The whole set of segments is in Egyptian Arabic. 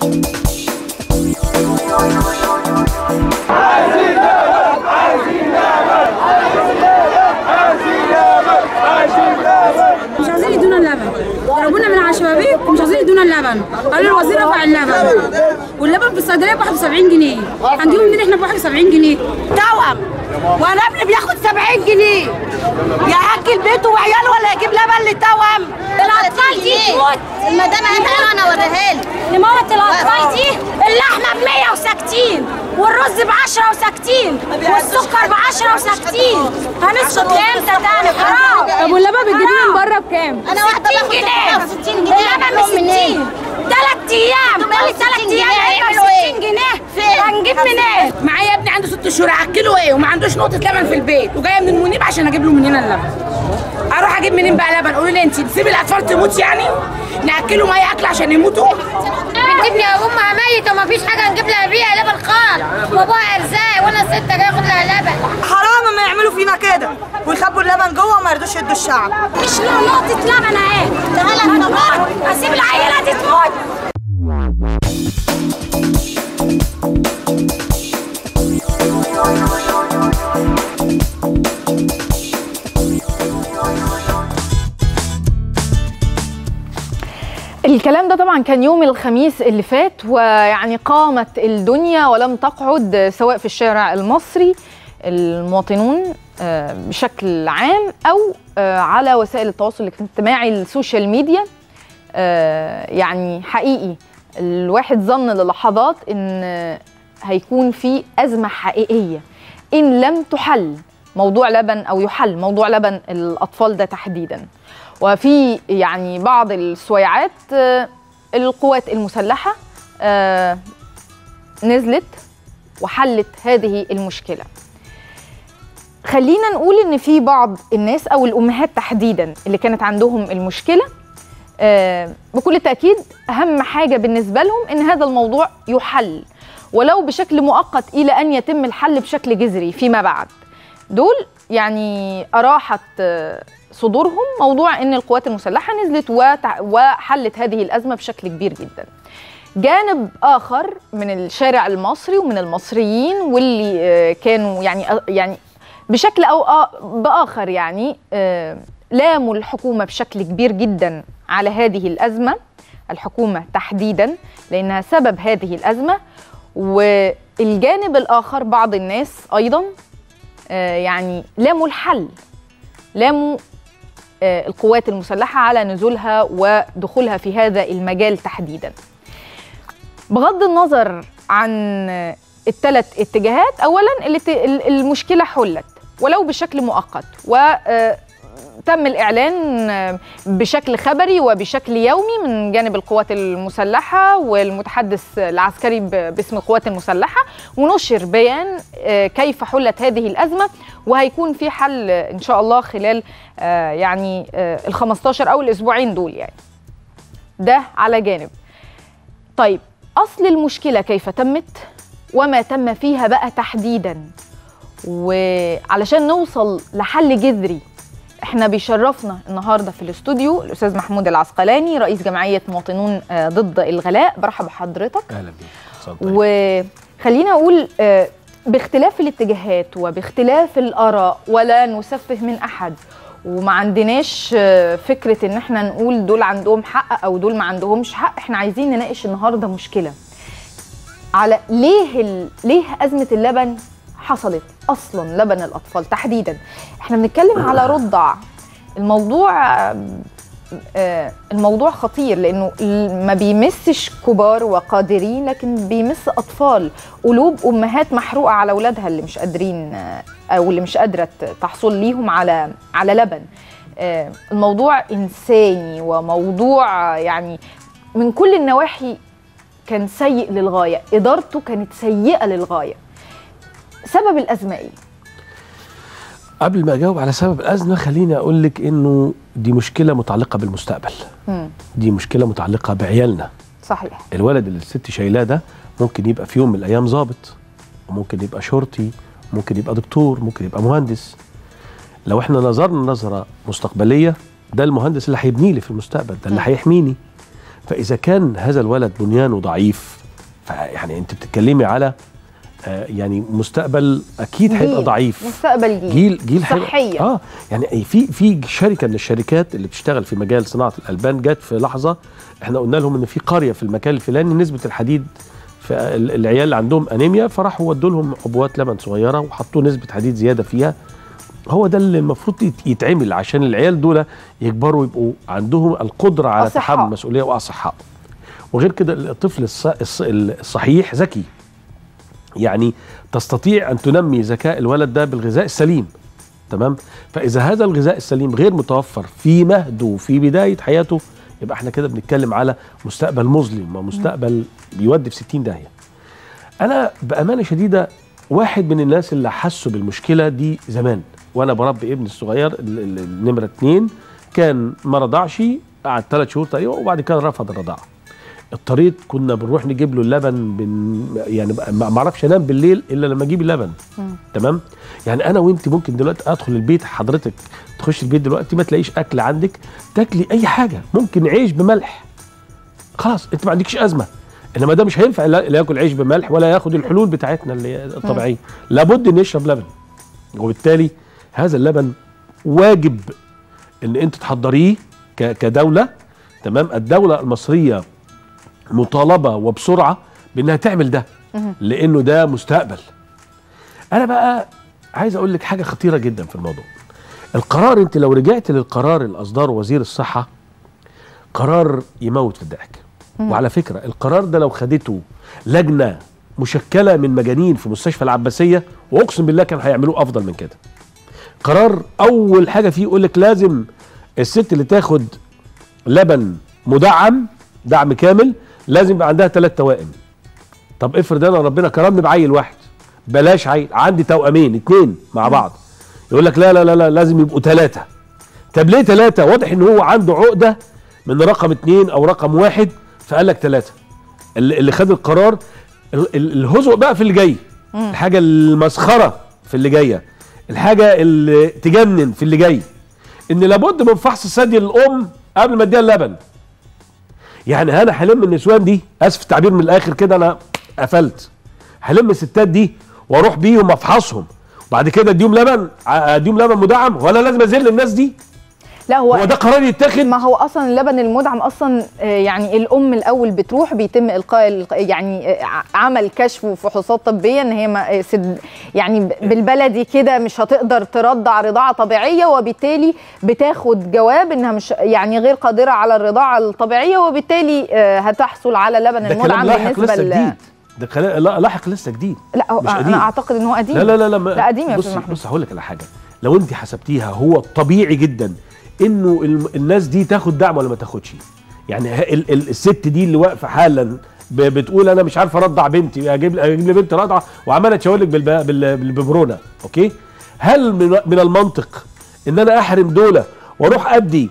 مش عايزين يدونا اللبن ضربونا من على الشبابيك ومش عايزين يدونا اللبن قالوا الوزير رفع اللبن واللبن في الصيدليه ب 71 جنيه هنجيبه منين احنا ب 71 جنيه توأم وانا ابني بياخد 70 جنيه ياكل بيته وعياله ولا يجيب لبن للتوأم الاطفال دي تموت المدام قالت انا اوريها لك نموت الاطفال دي اللحمه ب 100 وساكتين والرز ب 10 وساكتين والسكر ب 10 وساكتين هنسكت امتى تاني حرام طب واللبن بتجيبيه من بره بكام؟ انا واحده 60 باخد جنيه 60 جنيه اللبن ب 60 ثلاث ايام كل ثلاث ايام هيبقى 60 جنيه هنجيب منين؟ معايا ابني عنده ست شهور اكله ايه وما عندوش نقطه لبن في البيت وجايه من المنيب عشان اجيب له من هنا اللبن اروح اجيب منين بقى لبن قولوا لي انت تسيبي الاطفال تموت يعني ناكلهم اي اكل عشان يموتوا بتجيبني امها ميته وما فيش حاجه نجيب لها بيها لبن خالص وابوها ارزاق وانا ست جاي اخد لها لبن حرام ما يعملوا فينا كده ويخبوا اللبن جوه وما يرضوش يدوا الشعب مش نقطة لبن اهي تعالى تموت اسيب العيلة دي تموت الكلام ده طبعا كان يوم الخميس اللي فات ويعني قامت الدنيا ولم تقعد سواء في الشارع المصري المواطنون آه، بشكل عام او آه، على وسائل التواصل الاجتماعي السوشيال ميديا آه، يعني حقيقي الواحد ظن للحظات ان هيكون في ازمه حقيقيه ان لم تحل موضوع لبن او يحل موضوع لبن الاطفال ده تحديدا وفي يعني بعض السويعات آه، القوات المسلحه آه، نزلت وحلت هذه المشكله خلينا نقول ان في بعض الناس او الامهات تحديدا اللي كانت عندهم المشكله آه، بكل تاكيد اهم حاجه بالنسبه لهم ان هذا الموضوع يحل ولو بشكل مؤقت الى ان يتم الحل بشكل جذري فيما بعد دول يعني اراحت آه، صدورهم موضوع ان القوات المسلحه نزلت وتع- وحلت هذه الازمه بشكل كبير جدا جانب اخر من الشارع المصري ومن المصريين واللي آه، كانوا يعني يعني بشكل او آ- باخر يعني آه، لاموا الحكومه بشكل كبير جدا على هذه الازمه الحكومه تحديدا لانها سبب هذه الازمه والجانب الاخر بعض الناس ايضا آه، يعني لاموا الحل لاموا آه، القوات المسلحه على نزولها ودخولها في هذا المجال تحديدا بغض النظر عن الثلاث اتجاهات اولا الات- المشكله حلت ولو بشكل مؤقت وتم الاعلان آه، بشكل خبري وبشكل يومي من جانب القوات المسلحه والمتحدث العسكري ب- باسم القوات المسلحه ونشر بيان آه، كيف حلت هذه الازمه وهيكون في حل آه، ان شاء الله خلال آه، يعني ال 15 او الاسبوعين دول يعني ده على جانب طيب اصل المشكله كيف تمت وما تم فيها بقى تحديدا وعلشان نوصل لحل جذري احنا بيشرفنا النهارده في الاستوديو الاستاذ محمود العسقلاني رئيس جمعيه مواطنون آه، ضد الغلاء برحب بحضرتك اهلا بيك اتفضل. وخلينا اقول آه، باختلاف الاتجاهات وباختلاف الاراء ولا نسفه من احد وما عندناش آه، فكره ان احنا نقول دول عندهم حق او دول ما عندهمش حق احنا عايزين نناقش النهارده مشكله على ليه ال... ليه ازمه اللبن حصلت اصلا لبن الاطفال تحديدا احنا بنتكلم على رضع الموضوع آم، آه، الموضوع خطير لانه ال- ما بيمسش كبار وقادرين لكن بيمس اطفال قلوب امهات محروقه على اولادها اللي مش قادرين آه، او اللي مش قادره ت- تحصل ليهم على على لبن آه، الموضوع انساني وموضوع آه، يعني من كل النواحي كان سيء للغايه ادارته كانت سيئه للغايه سبب الازمه ايه قبل ما اجاوب على سبب الازمه خليني اقول لك انه دي مشكله متعلقه بالمستقبل مم. دي مشكله متعلقه بعيالنا صحيح الولد اللي الست شايلاه ده ممكن يبقى في يوم من الايام ظابط وممكن يبقى شرطي ممكن يبقى دكتور ممكن يبقى مهندس لو احنا نظرنا نظره مستقبليه ده المهندس اللي هيبني لي في المستقبل ده اللي هيحميني فاذا كان هذا الولد بنيانه ضعيف فيعني انت بتتكلمي على آه، يعني مستقبل اكيد هيبقى جيل. ضعيف مستقبل جيل جيل جيل هيبقى- صحيا. اه يعني في في شركه من الشركات اللي بتشتغل في مجال صناعه الالبان جت في لحظه احنا قلنا لهم ان في قريه في المكان الفلاني نسبه الحديد في ال- العيال اللي عندهم انيميا فراحوا ودوا لهم عبوات لبن صغيره وحطوا نسبه حديد زياده فيها هو ده اللي المفروض يت- يتعمل عشان العيال دول يكبروا يبقوا عندهم القدره على أصحاء. تحمل المسؤوليه واصحاء وغير كده الطفل الص- الص- الصحيح ذكي يعني تستطيع ان تنمي ذكاء الولد ده بالغذاء السليم تمام فاذا هذا الغذاء السليم غير متوفر في مهده في بدايه حياته يبقى احنا كده بنتكلم على مستقبل مظلم ومستقبل بيودي في 60 داهيه انا بامانه شديده واحد من الناس اللي حسوا بالمشكله دي زمان وانا بربي ابني الصغير ال- ال- النمره اتنين كان ما رضعش قعد ثلاث شهور تقريبا وبعد كده رفض الرضاعه اضطريت كنا بنروح نجيب له اللبن بن يعني ما ما اعرفش انام بالليل الا لما اجيب اللبن تمام يعني انا وانت ممكن دلوقتي ادخل البيت حضرتك تخش البيت دلوقتي ما تلاقيش اكل عندك تاكلي اي حاجه ممكن عيش بملح خلاص انت ما عندكش ازمه انما ده مش هينفع لا لا ياكل عيش بملح ولا ياخد الحلول بتاعتنا اللي هي الطبيعيه لابد ان يشرب لبن وبالتالي هذا اللبن واجب ان انت تحضريه ك- كدوله تمام الدوله المصريه مطالبه وبسرعه بانها تعمل ده لانه ده مستقبل انا بقى عايز اقول لك حاجه خطيره جدا في الموضوع القرار انت لو رجعت للقرار اللي اصدره وزير الصحه قرار يموت في الضحك وعلى فكره القرار ده لو خدته لجنه مشكله من مجانين في مستشفى العباسيه واقسم بالله كان هيعملوه افضل من كده قرار اول حاجه فيه يقول لك لازم الست اللي تاخد لبن مدعم دعم كامل لازم يبقى عندها ثلاث توائم طب افرض انا ربنا كرمني بعيل واحد بلاش عيل عندي توأمين اتنين مع بعض يقول لك لا لا لا لا لازم يبقوا ثلاثه طب ليه ثلاثه واضح ان هو عنده عقده من رقم اتنين او رقم واحد فقال لك ثلاثه اللي اللي خد القرار ال- ال- الهزء بقى في اللي جاي الحاجه المسخره في اللي جايه الحاجه اللي تجنن في اللي جاي ان لابد من فحص ثدي الام قبل ما اديها اللبن يعني انا هلم النسوان دي اسف التعبير من الاخر كده انا قفلت هلم الستات دي واروح بيهم افحصهم وبعد كده اديهم لبن ع- اديهم لبن مدعم ولا لازم اذل الناس دي لا هو هو ده قرار يتاخد ما هو اصلا اللبن المدعم اصلا آه، يعني الام الاول بتروح بيتم القاء ال- يعني آه، ع- عمل كشف وفحوصات طبيه ان هي ما- آه، سد يعني ب- بالبلدي كده مش هتقدر ترضع رضاعه طبيعيه وبالتالي بتاخد جواب انها مش يعني غير قادره على الرضاعه الطبيعيه وبالتالي آه، هتحصل على لبن ده كلام المدعم لاحق بالنسبه لسه ل- جديد ده كلام لا لاحق لسه جديد لا هو مش قديم. انا اعتقد ان هو قديم لا لا لا لا, ما- لا قديم يا بص استاذ محمود بص هقول لك على حاجه لو انت حسبتيها هو طبيعي جدا انه الم- الناس دي تاخد دعم ولا ما تاخدش يعني ه- ال- ال- الست دي اللي واقفه حالا ب- بتقول انا مش عارف ارضع بنتي اجيب لي اجيب لي بنت رضعه وعماله تشاور لك بالب- بال- بالببرونه اوكي هل من من المنطق ان انا احرم دولة واروح ادي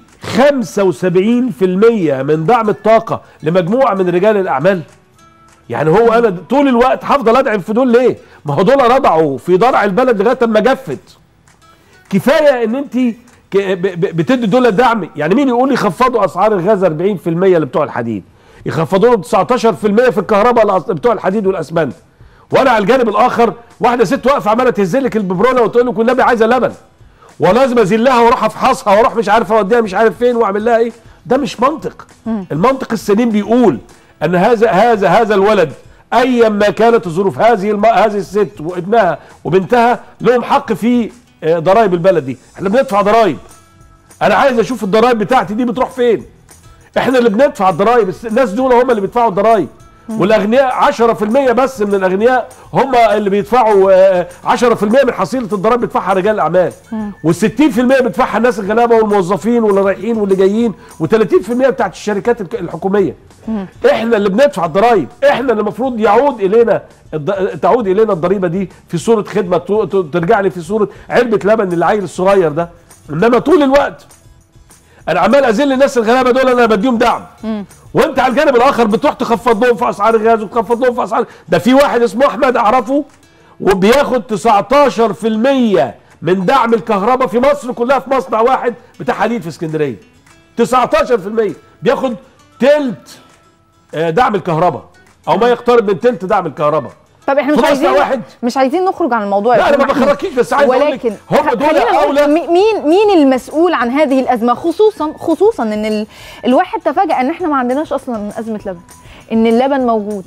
75% من دعم الطاقه لمجموعه من رجال الاعمال يعني هو انا طول الوقت هفضل ادعم في دول ليه؟ ما هو دول رضعوا في ضرع البلد لغايه اما جفت. كفايه ان انت ك- ب- ب- بتدي دول دعم، يعني مين يقول يخفضوا اسعار الغاز 40% اللي بتوع الحديد؟ يخفضوا لهم 19% في الكهرباء الأس- بتوع الحديد والاسمنت. وانا على الجانب الاخر واحده ست واقفه عماله تهزلك الببرونه وتقول لك والنبي عايزه لبن. ولازم ازلها واروح افحصها واروح مش عارف اوديها مش عارف فين واعمل لها ايه ده مش منطق المنطق السليم بيقول ان هذا هذا هذا الولد ايا ما كانت الظروف هذه الم... هذه الست وابنها وبنتها لهم حق في آه، ضرائب البلد دي احنا بندفع ضرائب انا عايز اشوف الضرائب بتاعتي دي بتروح فين احنا اللي بندفع الضرائب الس- الناس دول هم اللي بيدفعوا الضرائب والاغنياء 10% بس من الاغنياء هم اللي بيدفعوا آه، 10% من حصيله الضرائب بيدفعها رجال الاعمال وال60% بيدفعها الناس الغلابه والموظفين واللي رايحين واللي جايين و30% بتاعت الشركات الك- الحكوميه احنا اللي بندفع الضرائب احنا اللي المفروض يعود الينا الض- تعود الينا الضريبه دي في صوره خدمه تو- تو- ترجع لي في صوره علبه لبن للعيل الصغير ده انما طول الوقت انا عمال اذل الناس الغلابه دول انا بديهم دعم وانت على الجانب الاخر بتروح تخفض لهم في اسعار الغاز وتخفض لهم في اسعار ده في واحد اسمه احمد اعرفه وبياخد 19% من دعم الكهرباء في مصر كلها في مصنع واحد بتاع حديد في اسكندريه 19% بياخد تلت آه، دعم الكهرباء او ما يقترب من تلت دعم الكهرباء طب احنا في مش مصنع عايزين واحد. مش عايزين نخرج عن الموضوع يا لا انا أستاذ ما محمود. بخرجكيش بس عايز اقول لك ولكن هم دول خلينا نقول اولى مي- مين مين المسؤول عن هذه الازمه خصوصا خصوصا ان ال... الواحد تفاجأ ان احنا ما عندناش اصلا ازمه لبن ان اللبن موجود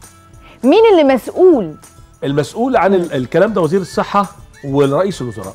مين اللي مسؤول المسؤول عن ال- الكلام ده وزير الصحه ورئيس الوزراء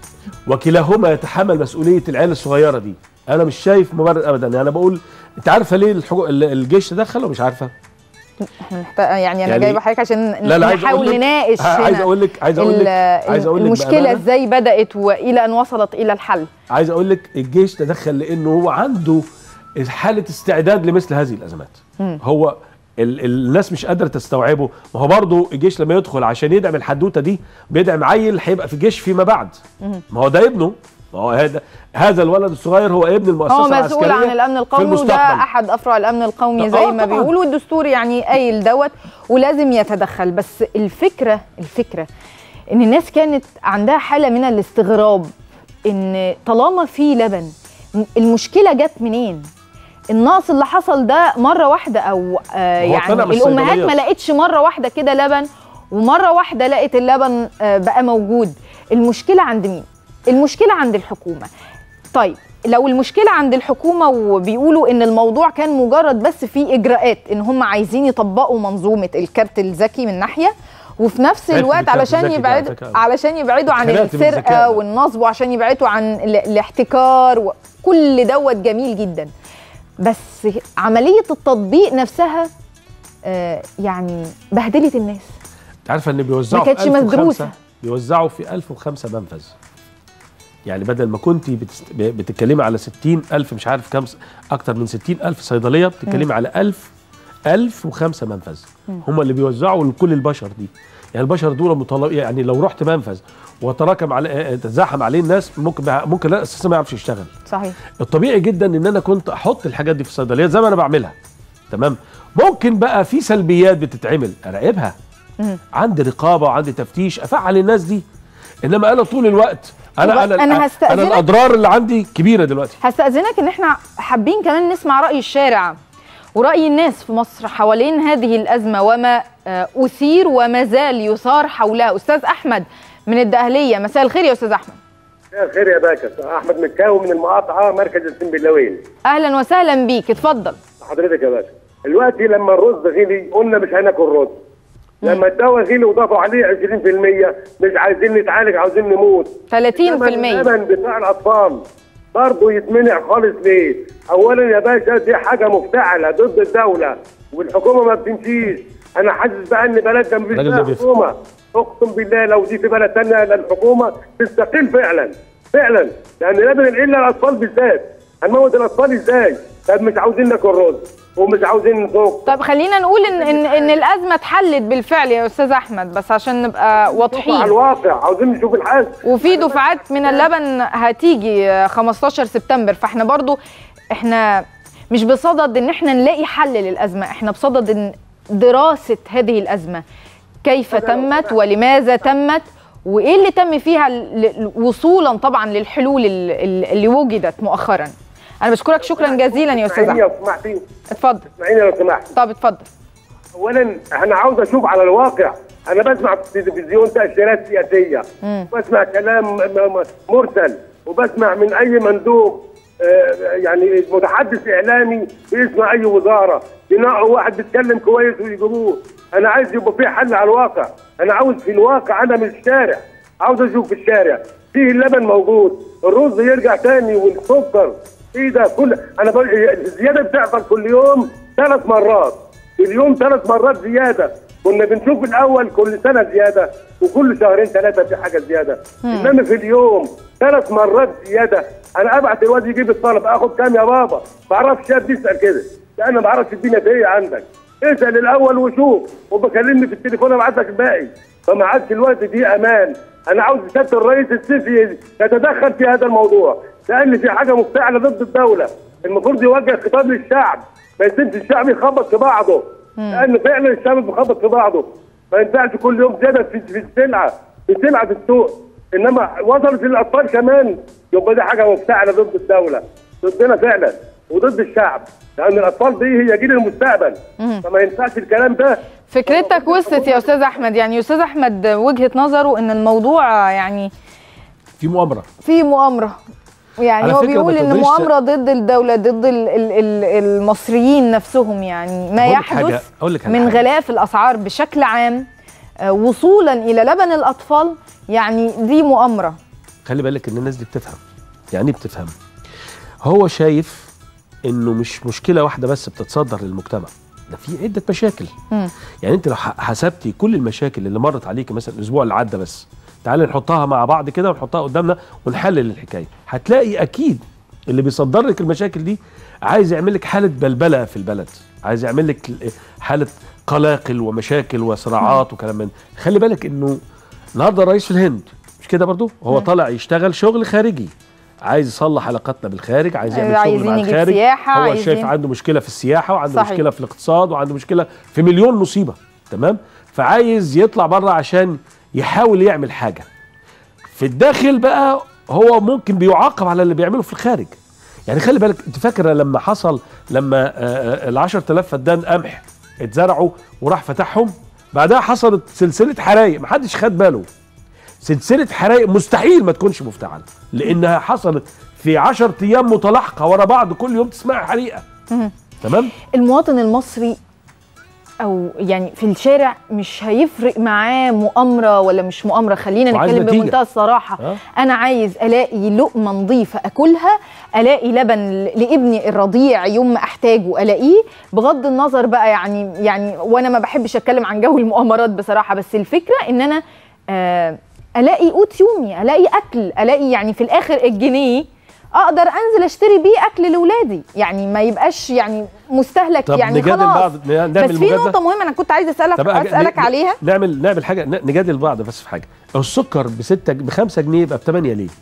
وكلاهما يتحمل مسؤوليه العيال الصغيره دي انا مش شايف مبرر ابدا يعني انا بقول انت عارفه ليه الحقوق ال- الجيش تدخل ولا مش عارفه احنا محتاج يعني انا يعني- جايبه حضرتك عشان لا لا عايز نحاول اقول لك نناقش هنا عايز اقول لك عايز اقول لك ال- عايز اقول لك المشكله بأمانة، ازاي بدات والى ان وصلت الى الحل عايز اقول لك الجيش تدخل لانه هو عنده حاله استعداد لمثل هذه الازمات هو ال الناس مش قادره تستوعبه ما هو برضه الجيش لما يدخل عشان يدعم الحدوته دي بيدعم عيل هيبقى في الجيش فيما بعد ما هو ده ابنه ما هو هذا هذا الولد الصغير هو ابن المؤسسه هو العسكريه مسؤول عن الامن في القومي وده المستقبل. احد افرع الامن القومي آه، زي ما طبعاً. بيقولوا والدستور يعني قايل دوت ولازم يتدخل بس الفكره الفكره ان الناس كانت عندها حاله من الاستغراب ان طالما في لبن م- المشكله جت منين النقص اللي حصل ده مره واحده او آه هو يعني طلع من الامهات ما الصيدليات. لقتش مره واحده كده لبن ومره واحده لقت اللبن آه بقى موجود المشكله عند مين المشكله عند الحكومه طيب لو المشكله عند الحكومه وبيقولوا ان الموضوع كان مجرد بس في اجراءات ان هم عايزين يطبقوا منظومه الكارت الذكي من ناحيه وفي نفس عرفت الوقت بالكارت علشان الذكي ده على يبعدوا فكرة. علشان يبعدوا عن اتخنقت من السرقه الذكاء ده. والنصب وعشان يبعدوا عن ال- الاحتكار وكل دوت جميل جدا بس عمليه التطبيق نفسها آه يعني بهدلت الناس انت عارفه ان بيوزعوا ما كانتش في 1005 مدروسة. بيوزعوا في 1005 منفذ يعني بدل ما كنت بتست... بتتكلمي على 60000 مش عارف كام س- اكتر من 60000 صيدليه بتتكلمي على 1000 1005 منفذ هم اللي بيوزعوا لكل البشر دي يعني البشر دول مطلب يعني لو رحت منفذ وتراكم عليه تزاحم عليه الناس ممكن ممكن لا اساسا ما يعرفش يشتغل صحيح الطبيعي جدا ان انا كنت احط الحاجات دي في الصيدليات زي ما انا بعملها تمام ممكن بقى في سلبيات بتتعمل اراقبها عندي رقابه وعندي تفتيش افعل الناس دي انما انا طول الوقت انا طب انا أنا انا هستأذنك. الاضرار اللي عندي كبيره دلوقتي هستأذنك ان احنا حابين كمان نسمع رأي الشارع ورأي الناس في مصر حوالين هذه الأزمة وما آه، أثير وما زال يثار حولها أستاذ أحمد من الدقهلية مساء الخير يا أستاذ أحمد مساء الخير يا باشا احمد مكاوي من المقاطعه مركز السنبلاوين أهلا وسهلا بيك اتفضل حضرتك يا باشا دلوقتي لما الرز غلي قلنا مش هناكل رز لما الدواء غلي وضافوا عليه 20% مش عايزين نتعالج عاوزين نموت 30% إنما اللبن بتاع الاطفال برضه يتمنع خالص ليه؟ اولا يا باشا دي حاجه مفتعله ضد الدوله والحكومه ما بتمشيش انا حاسس بقى ان بلدنا مفيش الراجل ده فيها بيفهم. حكومه اقسم بالله لو دي في بلد ثانيه الحكومه تستقيل فعلا فعلا لان لبن الا الاطفال بالذات هنموت الاطفال ازاي؟ طب مش عاوزين ناكل رز ومش عاوزين نسوق طب خلينا نقول إن, إن, إن الأزمة اتحلت بالفعل يا أستاذ أحمد بس عشان نبقى على واضحين الواقع عاوزين نشوف الحال وفي دفعات من اللبن هتيجي آه، 15 سبتمبر فاحنا برضو احنا مش بصدد ان احنا نلاقي حل للازمه احنا بصدد ان دراسه هذه الازمه كيف تمت ولماذا تمت وايه اللي تم فيها ل- ل- وصولا طبعا للحلول ال- ال- اللي وجدت مؤخرا انا بشكرك شكرا جزيلا يا استاذ اسمعيني احمد لو سمحتي اتفضل اسمعيني لو سمحت طب اتفضل اولا انا عاوز اشوف على الواقع انا بسمع في التلفزيون تاشيرات سياسيه بسمع كلام م- م- مرسل وبسمع من اي مندوب آه، يعني متحدث اعلامي باسم اي وزاره ينقوا واحد بيتكلم كويس ويجيبوه انا عايز يبقى في حل على الواقع انا عاوز في الواقع انا من الشارع عاوز اشوف في الشارع فيه اللبن موجود الرز يرجع تاني والسكر ايه ده كل انا بقول الزياده بتحصل كل يوم ثلاث مرات في اليوم ثلاث مرات زياده كنا بنشوف الاول كل سنه زياده وكل شهرين ثلاثه في حاجه زياده انما في اليوم ثلاث مرات زياده انا ابعت الواد يجيب الطلب اخد كام يا بابا ما اعرفش شاب يسال كده لا انا ما اعرفش الدنيا في ايه عندك اسال الاول وشوف وبكلمني في التليفون ابعت لك الباقي فما عادش الوقت دي امان انا عاوز سياده الرئيس السيسي يتدخل في هذا الموضوع لان في حاجه مفتعله ضد الدوله المفروض يوجه خطاب للشعب ما يسيبش الشعب يخبط في بعضه لان فعلا الشعب بيخبط في بعضه ما ينفعش كل يوم زياده في في السلعه في سلعه في السوق انما وصلت للاطفال كمان يبقى دي حاجه مفتعله ضد الدوله ضدنا فعلا وضد الشعب لان الاطفال دي هي جيل المستقبل فما ينفعش الكلام ده فكرتك وصلت يا استاذ احمد يعني استاذ احمد وجهه نظره ان الموضوع يعني في مؤامره في مؤامره يعني على هو فكرة ما بيقول ان تقدريش- مؤامره ضد الدوله ضد ال ال ال المصريين نفسهم يعني ما أقول لك حاجة- يحدث أقول لك على من حاجة. غلاء في الاسعار بشكل عام آه، وصولا الى لبن الاطفال يعني دي مؤامره خلي بالك ان الناس دي بتفهم يعني ايه بتفهم هو شايف انه مش مشكله واحده بس بتتصدر للمجتمع ده في عده مشاكل مم. يعني انت لو ح- حسبتي كل المشاكل اللي مرت عليك مثلا الاسبوع اللي عدى بس تعالي نحطها مع بعض كده ونحطها قدامنا ونحلل الحكايه هتلاقي اكيد اللي بيصدر لك المشاكل دي عايز يعمل لك حاله بلبله في البلد عايز يعمل لك حاله قلاقل ومشاكل وصراعات وكلام من ده. خلي بالك انه النهارده الرئيس في الهند مش كده برضو هو طالع يشتغل شغل خارجي عايز يصلح علاقاتنا بالخارج عايز يعمل أيوة، شغل عايزين مع يجيب الخارج سياحة، هو عايزين- شايف عنده مشكله في السياحه وعنده صحيح. مشكله في الاقتصاد وعنده مشكله في مليون مصيبه تمام فعايز يطلع بره عشان يحاول يعمل حاجه في الداخل بقى هو ممكن بيعاقب على اللي بيعمله في الخارج يعني خلي بالك انت فاكره لما حصل لما ال 10000 فدان قمح اتزرعوا وراح فتحهم بعدها حصلت سلسله حرايق محدش خد باله سلسله حرايق مستحيل ما تكونش مفتعله لانها حصلت في 10 ايام متلاحقه ورا بعض كل يوم تسمع حريقه تمام المواطن المصري او يعني في الشارع مش هيفرق معاه مؤامره ولا مش مؤامره خلينا وعايز نتكلم نتيجة. بمنتهى الصراحه آه. انا عايز الاقي لقمه نظيفه اكلها الاقي لبن لابني الرضيع يوم ما احتاجه الاقيه بغض النظر بقى يعني يعني وانا ما بحبش اتكلم عن جو المؤامرات بصراحه بس الفكره ان انا آه الاقي قوت يومي الاقي اكل الاقي يعني في الاخر الجنيه اقدر انزل اشتري بيه اكل لاولادي يعني ما يبقاش يعني مستهلك طب يعني نجادل خلاص بعض نعمل بس في مجادلة؟ نقطه مهمه انا كنت عايزه اسالك طب أج- اسالك ن- عليها نعمل نعمل حاجه ن- نجادل بعض بس في حاجه لو السكر ب 6 ب 5 جنيه يبقى ب 8 ليه؟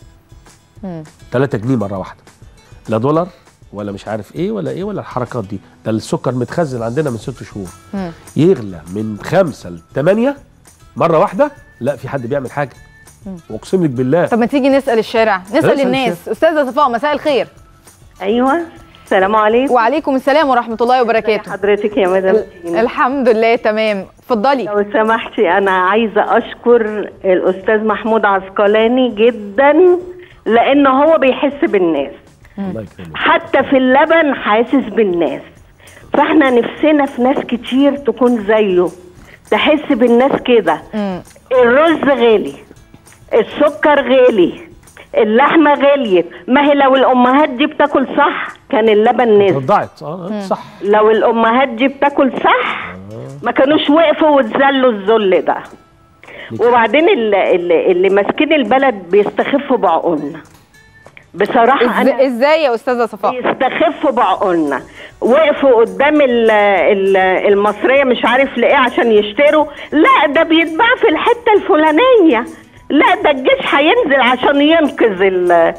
3 جنيه مره واحده لا دولار ولا مش عارف ايه ولا ايه ولا الحركات دي ده السكر متخزن عندنا من ست شهور مم. يغلى من 5 ل 8 مره واحده لا في حد بيعمل حاجه واقسم لك بالله طب ما تيجي نسال الشارع نسال نسأل الناس استاذه صفاء مساء الخير ايوه السلام عليكم وعليكم السلام ورحمه الله وبركاته حضرتك يا مدام دينا. الحمد لله تمام اتفضلي لو سمحتي انا عايزه اشكر الاستاذ محمود عسقلاني جدا لان هو بيحس بالناس الله يكرمك حتى في اللبن حاسس بالناس فاحنا نفسنا في ناس كتير تكون زيه تحس بالناس كده مم. الرز غالي السكر غالي اللحمه غليت ما هي لو الامهات دي بتاكل صح كان اللبن نزل رضعت اه صح لو الامهات دي بتاكل صح ما كانوش وقفوا واتذلوا الذل ده وبعدين اللي, اللي, اللي ماسكين البلد بيستخفوا بعقولنا بصراحه انا إز- ازاي يا استاذه صفاء بيستخفوا بعقولنا وقفوا قدام ال ال المصريه مش عارف لايه عشان يشتروا لا ده بيتباع في الحته الفلانيه لا ده الجيش هينزل عشان ينقذ ال-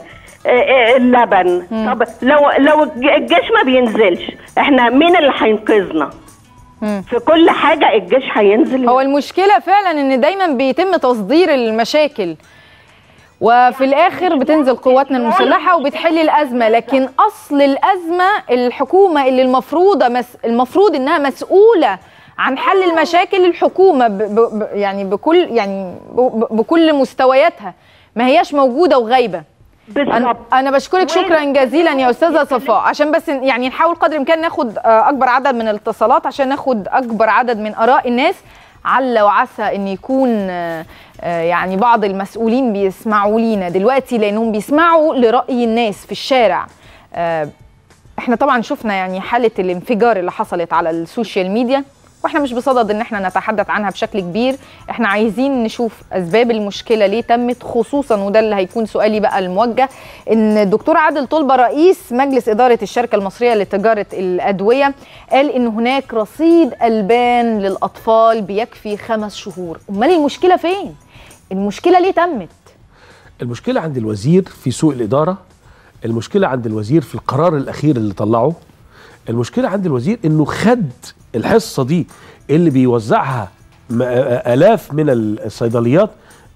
اللبن طب لو لو الجيش ما بينزلش احنا مين اللي هينقذنا مم. في كل حاجه الجيش هينزل هو المشكله فعلا ان دايما بيتم تصدير المشاكل وفي الاخر بتنزل قواتنا المسلحه وبتحل الازمه لكن اصل الازمه الحكومه اللي المفروضه مس المفروض انها مسؤوله عن حل المشاكل الحكومه ب ب ب يعني بكل يعني ب ب بكل مستوياتها ما هياش موجوده وغايبه انا بالظبط انا بشكرك شكرا جزيلا يا استاذه صفاء عشان بس يعني نحاول قدر الامكان ناخد آه، اكبر عدد من الاتصالات عشان ناخد اكبر عدد من اراء الناس عل وعسى ان يكون آه، آه، يعني بعض المسؤولين بيسمعوا لينا دلوقتي لانهم بيسمعوا لراي الناس في الشارع آه، احنا طبعا شفنا يعني حاله الانفجار اللي حصلت على السوشيال ميديا واحنا مش بصدد ان احنا نتحدث عنها بشكل كبير احنا عايزين نشوف اسباب المشكله ليه تمت خصوصا وده اللي هيكون سؤالي بقى الموجه ان الدكتور عادل طلبه رئيس مجلس اداره الشركه المصريه لتجاره الادويه قال ان هناك رصيد البان للاطفال بيكفي خمس شهور امال المشكله فين المشكله ليه تمت المشكله عند الوزير في سوء الاداره المشكله عند الوزير في القرار الاخير اللي طلعه المشكله عند الوزير انه خد الحصه دي اللي بيوزعها م- الاف من الصيدليات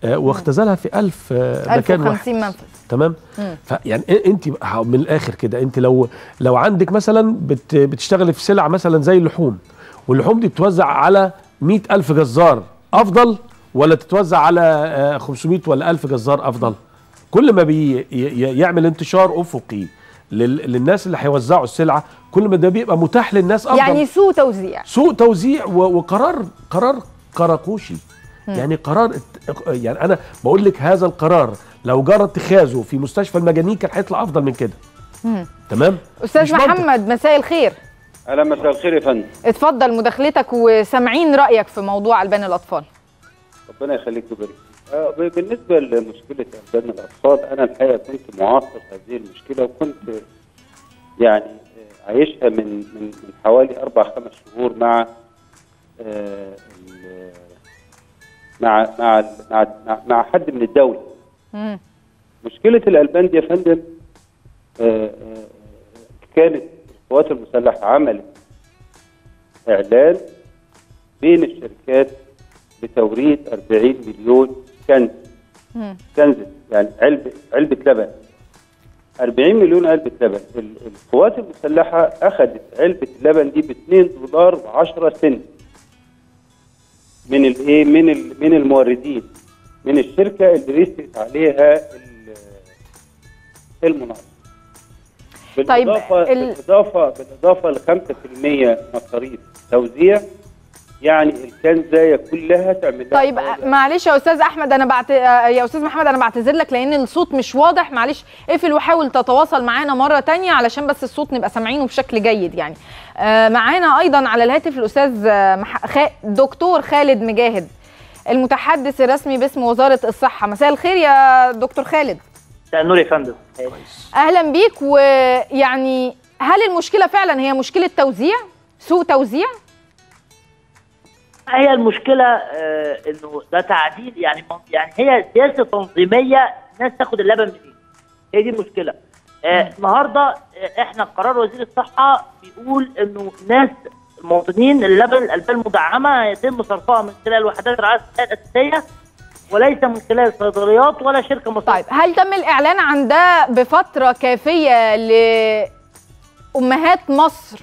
آه، واختزلها في 1000 آه، مكان واحد 1050 منفذ تمام مم. فيعني إيه- انت بقى- من الاخر كده انت لو لو عندك مثلا بت بتشتغلي في سلع مثلا زي اللحوم واللحوم دي بتوزع على 100 ألف جزار افضل ولا تتوزع على آه، 500 ولا 1000 جزار افضل كل ما بي ي- ي- يعمل انتشار افقي لل- للناس اللي هيوزعوا السلعه كل ما ده بيبقى متاح للناس افضل يعني سوء توزيع سوء توزيع و- وقرار قرار قراقوشي يعني قرار ات- يعني انا بقول لك هذا القرار لو جرى اتخاذه في مستشفى المجانين كان هيطلع افضل من كده تمام مش استاذ منطق. محمد مساء الخير اهلا مساء الخير يا فندم اتفضل مداخلتك وسامعين رايك في موضوع البان الاطفال ربنا يخليك ويبارك فيك. آه، بالنسبه لمشكله البان الاطفال انا الحقيقه كنت معاصر هذه المشكله وكنت يعني آه، عايشها من من من حوالي اربع خمس شهور مع آه، ال- مع مع ال- مع مع- مع حد من الدوله مم. مشكله الالبان دي يا فندم آه، آه، كانت القوات المسلحه عملت اعلان بين الشركات بتوريد 40 مليون كنز مم. كنز يعني علبه علبه لبن 40 مليون علبه لبن ال- القوات المسلحه اخذت علبه اللبن دي ب 2 دولار و10 سنت من الايه من ال- من الموردين من الشركه اللي رست عليها ال- المناقصه طيب، بالاضافه ال- بالاضافه بالاضافه ل 5% مصاريف توزيع يعني الكنزايه كلها تعمل لها طيب حوالي معلش يا استاذ احمد انا بعت... آه، يا استاذ محمد انا بعتذر لك لان الصوت مش واضح معلش اقفل وحاول تتواصل معانا مره تانية علشان بس الصوت نبقى سامعينه بشكل جيد يعني آه، معانا ايضا على الهاتف الاستاذ آه، مح... خ... دكتور خالد مجاهد المتحدث الرسمي باسم وزاره الصحه مساء الخير يا دكتور خالد مساء النور يا فندم اهلا بيك ويعني هل المشكله فعلا هي مشكله توزيع سوء توزيع هي المشكله آه انه ده تعديل يعني يعني هي سياسه تنظيميه الناس تاخد اللبن منين هي دي المشكله آه النهارده آه احنا قرار وزير الصحه بيقول انه ناس المواطنين اللبن الالبان المدعمه يتم صرفها من خلال وحدات الرعايه الصحيه الاساسيه وليس من خلال صيدليات ولا شركه مصرفيه طيب هل تم الاعلان عن ده بفتره كافيه لامهات مصر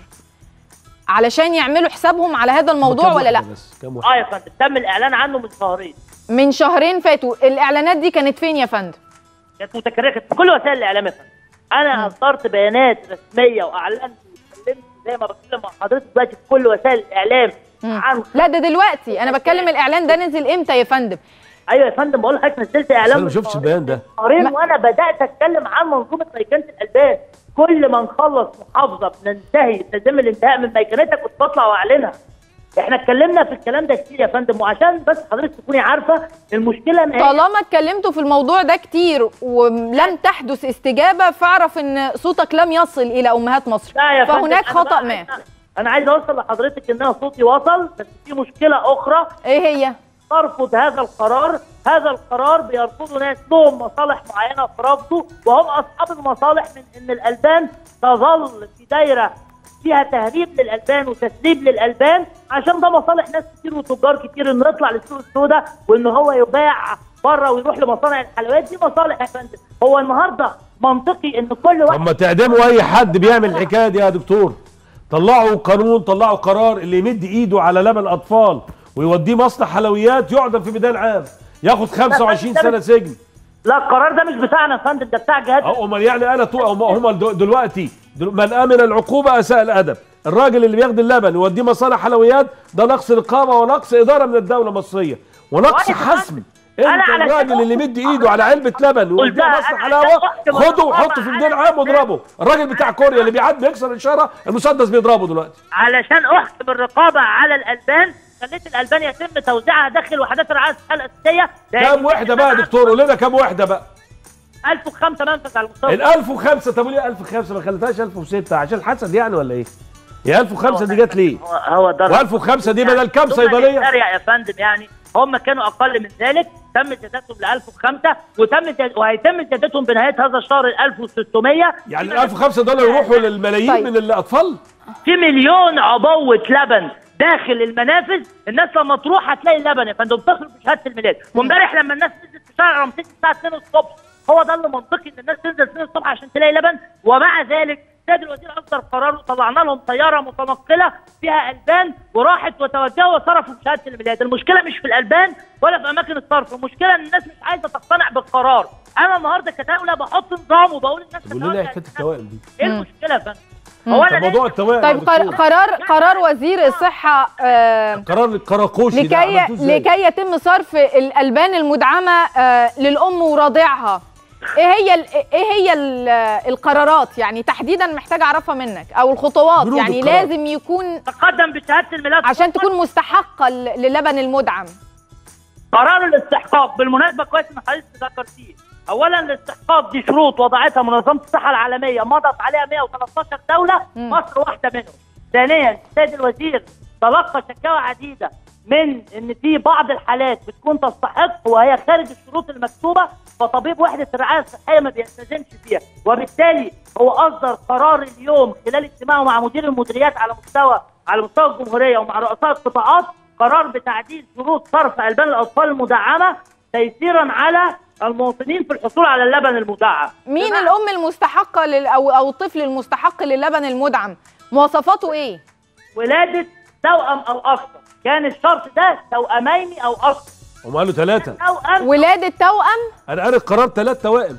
علشان يعملوا حسابهم على هذا الموضوع كام ولا لا واحدة بس كام واحدة اه يا فندم تم الاعلان عنه من شهرين من شهرين فاتوا الاعلانات دي كانت فين يا فندم كانت متكرره كانت في كل وسائل الاعلام يا فندم انا اصدرت بيانات رسميه واعلنت واتكلمت زي ما بتكلم مع حضرتك دلوقتي في كل وسائل الاعلام عن لا ده دلوقتي انا بتكلم الاعلان ده نزل امتى يا فندم ايوه يا فندم بقول لحضرتك نزلت بس اعلان انا ما من شفتش شهرين. البيان ده شهرين وانا بدات اتكلم عن منظومه ميكنه الالبان كل ما نخلص محافظه بننتهي تتم الانتهاء من ميكنتها كنت بطلع واعلنها احنا اتكلمنا في الكلام ده كتير يا فندم وعشان بس حضرتك تكوني عارفه المشكله ان هي طالما اتكلمتوا في الموضوع ده كتير ولم تحدث استجابه فاعرف ان صوتك لم يصل الى امهات مصر لا يا فندم، فهناك أنا خطا بقى- ما انا عايز اوصل لحضرتك ان انا صوتي وصل بس في مشكله اخرى ايه هي ترفض هذا القرار هذا القرار بيرفضه ناس لهم مصالح معينه في رفضه وهم اصحاب المصالح من ان الالبان تظل في دايره فيها تهريب للالبان وتسريب للالبان عشان ده مصالح ناس كتير وتجار كتير انه يطلع للسوق السوداء وان هو يباع بره ويروح لمصانع الحلويات دي مصالح يا فندم هو النهارده منطقي ان كل واحد طب ما تعدموا اي حد بيعمل الحكايه دي يا دكتور طلعوا قانون طلعوا قرار اللي يمد ايده على لبن اطفال ويوديه مصنع حلويات يعدم في ميدان عام ياخد 25 سنه سجن لا القرار ده مش بتاعنا يا فندم ده بتاع جهات أو امال يعني انا تو هم هم دل- دلوقتي دل- من امن العقوبه اساء الادب الراجل اللي بياخد اللبن يوديه مصانع حلويات ده نقص رقابه ونقص اداره من الدوله المصريه ونقص طيب، حسم أنا انت علشان الراجل اللي مدي ايده على علبه لبن ويوديه قلتها، مصنع أنا حلاوه علشان أحكم خده الرقابة وحطه في ميدان على عام واضربه الراجل بتاع كوريا اللي بيعدي يكسر الاشاره المسدس بيضربه دلوقتي علشان احكم الرقابه على الالبان خليت الالبان يتم توزيعها داخل وحدات الرعايه الصحيه الاساسيه كام وحده بقى يا دكتور قول لنا كام وحده بقى 1005 منفذ على المستوى ال 1005 طب ليه 1005 ما خليتهاش 1006 عشان الحسد يعني ولا ايه؟ هي 1005 دي جت ليه؟ هو- هو ده و1005 دي بدل كام ثم صيدليه؟ الشارع يا فندم يعني هم كانوا اقل من ذلك تم زيادتهم ل 1005 وتم زياد- وهيتم زيادتهم بنهايه هذا الشهر ل 1600 يعني ال 1005 دول يروحوا للملايين طيب. من الاطفال؟ في مليون عبوه لبن داخل المنافذ الناس لما تروح هتلاقي اللبن يا فندم تخرج بشهاده الميلاد وامبارح لما الناس نزلت شارع رمسيس الساعه 2 الصبح هو ده اللي منطقي ان الناس تنزل 2 الصبح عشان تلاقي لبن ومع ذلك السيد الوزير اصدر قرار وطلعنا لهم طياره متنقله فيها البان وراحت وتوجهوا وصرفوا في شهاده الميلاد، المشكله مش في الالبان ولا في اماكن الصرف، المشكله ان الناس مش عايزه تقتنع بالقرار، انا النهارده كدوله بحط نظام وبقول للناس طب قول لنا ايه حكايه التوائم دي ايه المشكله يا فندم؟ هو طب انا موضوع ليه- التوائم يا طيب قر- دكتور. قرار قرار وزير الصحه آه، قرار القراقوشي ده لكي عملتوه ازاي؟ لكي يتم صرف الالبان المدعمه آه، للام ورضيعها ايه هي ال- ايه هي ال- القرارات يعني تحديدا محتاجه اعرفها منك او الخطوات بنود يعني القرار. لازم يكون تقدم بشهاده الميلاد عشان تكون مستحقه ل- للبن المدعم قرار الاستحقاق بالمناسبه كويس ان حضرتك ذكرتيه اولا الاستحقاق دي شروط وضعتها منظمه الصحه العالميه مضت عليها 113 دوله مم. مصر واحده منهم ثانيا السيد الوزير تلقى شكاوى عديده من ان في بعض الحالات بتكون تستحق وهي خارج الشروط المكتوبه فطبيب وحده الرعايه الصحيه ما بيلتزمش فيها وبالتالي هو اصدر قرار اليوم خلال اجتماعه مع مدير المديريات على مستوى على مستوى الجمهوريه ومع رؤساء القطاعات قرار بتعديل شروط صرف البان الاطفال المدعمه تيسيرا على المواطنين في الحصول على اللبن المدعم مين الام المستحقه لل او او الطفل المستحق للبن المدعم مواصفاته ايه ولاده توأم او اكثر كان الشرط ده توأمين او اكثر هم قالوا ثلاثه توأم ولاده توأم انا قاري القرار ثلاث توائم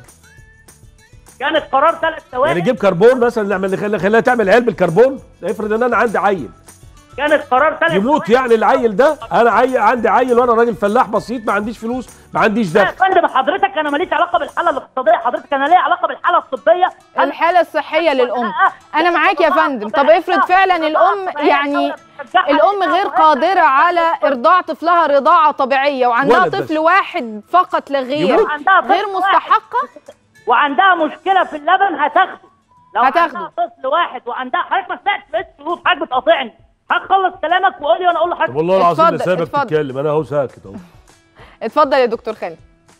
كان القرار ثلاث توائم يعني نجيب كربون مثلا نعمل نخليها خليها تعمل عيال بالكربون افرض ان انا عندي عيل كان القرار ثلاث يموت يعني العيل ده انا عي... عندي عيل وانا راجل فلاح بسيط ما عنديش فلوس ما عنديش يا دخل فندم حضرتك انا ماليش علاقه بالحاله الاقتصاديه حضرتك انا ليا علاقه بالحاله الطبيه الحاله الصحيه للام انا معاك يا فندم طب افرض فعلا الام يعني الام غير قادره على ارضاع طفلها رضاعه طبيعيه وعندها ولد بس. طفل واحد فقط لا غير يموت. عندها طفل غير مستحقه وعندها مشكله في اللبن هتاخده لو هتاخده. عندها طفل واحد وعندها حضرتك ما سمعتش بقيت شروط حضرتك بتقاطعني هتخلص كلامك وقول لي وانا اقول طب لحضرتك والله العظيم اتفضل، اللي سايبك اتفضل. تتكلم انا اهو ساكت اهو اتفضل يا دكتور خالد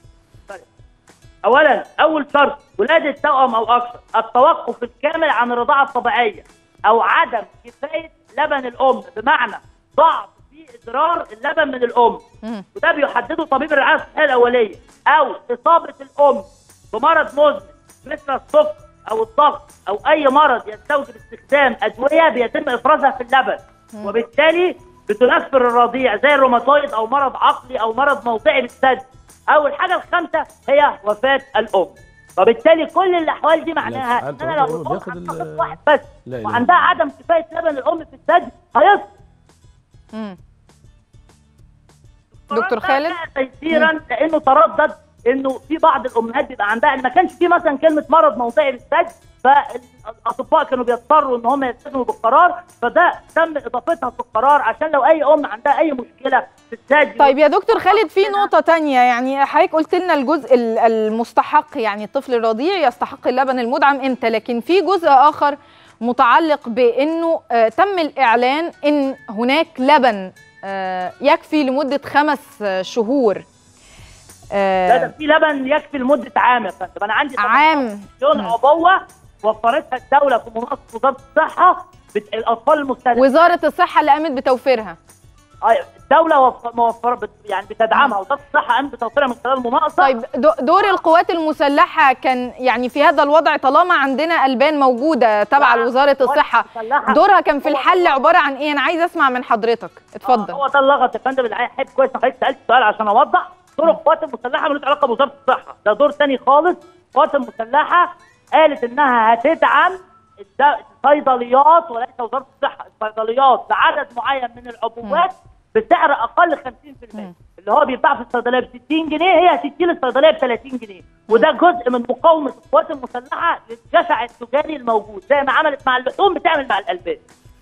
اولا اول شرط ولاده توأم او اكثر التوقف الكامل عن الرضاعه الطبيعيه او عدم كفايه لبن الام بمعنى ضعف في ادرار اللبن من الام وده بيحدده طبيب الرعايه الصحيه الاوليه او اصابه الام بمرض مزمن مثل السكر او الضغط او اي مرض يستوجب استخدام ادويه بيتم افرازها في اللبن وبالتالي بتنفر الرضيع زي الروماتويد او مرض عقلي او مرض موضعي بالثدي او الحاجه الخامسه هي وفاه الام وبالتالي كل الاحوال دي معناها ان سبحان انا الله، لو الام بياخد ال- هتاخد واحد بس لا إله وعندها عدم كفايه لبن الام في الثدي هيسقط دكتور خالد تيسيرا لانه تردد انه في بعض الامهات بيبقى عندها ان ما كانش في مثلا كلمه مرض موضعي للثدي فالاطباء كانوا بيضطروا ان هم يلتزموا بالقرار فده تم اضافتها في القرار عشان لو اي ام عندها اي مشكله في الثدي طيب يا دكتور خالد في نقطة تانية يعني حضرتك قلت لنا الجزء ال- المستحق يعني الطفل الرضيع يستحق اللبن المدعم امتى لكن في جزء آخر متعلق بأنه آه، تم الإعلان أن هناك لبن آه، يكفي لمدة خمس آه، شهور لا ده في لبن يكفي لمده عام يا فندم انا عندي عام مليون عبوه وفرتها الدوله في منصه وزاره الصحه بت... الاطفال المستهدفين وزارة الصحة اللي قامت بتوفيرها آه، الدوله وف- موفره بت... يعني بتدعمها وزاره الصحه قامت بتوفيرها من خلال المناقصه طيب دو- دور القوات المسلحة كان يعني في هذا الوضع طالما عندنا ألبان موجودة تبع وزارة الصحة المسلحة دورها كان في هو- الحل عبارة عن إيه أنا عايز أسمع من حضرتك اتفضل هو ده اللغط يا فندم اللي احب كويس ان حضرتك سالت سؤال عشان اوضح دور القوات المسلحه ملوش علاقه بوزاره الصحه ده دور تاني خالص القوات المسلحه قالت انها هتدعم الد- الصيدليات وليس وزاره الصحه الصيدليات بعدد معين من العبوات بسعر اقل 50% اللي هو بيتباع في الصيدليه ب 60 جنيه هي هتدي الصيدليه ب 30 جنيه وده جزء من مقاومه القوات المسلحه للجشع التجاري الموجود زي ما عملت مع اللحوم بتعمل مع الالبان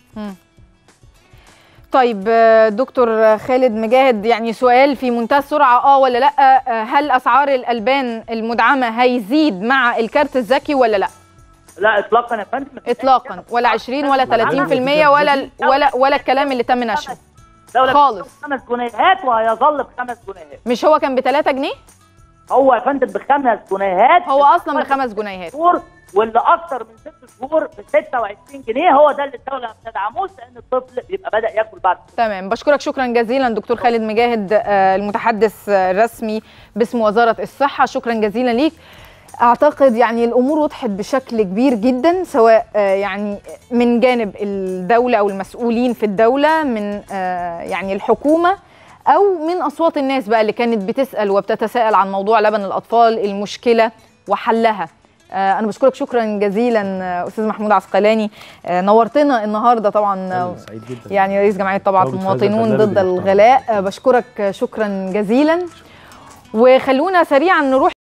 طيب آه، دكتور خالد مجاهد يعني سؤال في منتهى السرعة اه ولا لا آه، هل أسعار الألبان المدعمة هيزيد مع الكارت الذكي ولا لا لا اطلاقا يا فندم إطلاقا ولا 20 ولا 30% ولا ولا ولا الكلام اللي تم نشره دولة خالص. خمس جنيهات وهيظل بخمس جنيهات مش هو كان ب 3 جنيه هو يا فندم بخمس جنيهات هو أصلا بخمس جنيهات شهور واللي اكثر من ست شهور ب 26 جنيه هو ده اللي الدوله ما بتدعموش لان الطفل بيبقى بدا ياكل بعد تمام بشكرك شكرا جزيلا دكتور خالد مجاهد آه، المتحدث آه، الرسمي باسم وزاره الصحه شكرا جزيلا ليك اعتقد يعني الامور وضحت بشكل كبير جدا سواء آه، يعني من جانب الدوله او المسؤولين في الدوله من آه، يعني الحكومه او من اصوات الناس بقى اللي كانت بتسال وبتتساءل عن موضوع لبن الاطفال المشكله وحلها آه، انا بشكرك شكرا جزيلا آه، استاذ محمود عسقلاني آه، نورتنا النهارده طبعا آه، سعيد جدا يعني رئيس جمعيه طبعا دولة هذا المواطنون البرنامج ضد المحترم. الغلاء آه، بشكرك شكرا جزيلا وخلونا سريعا نروح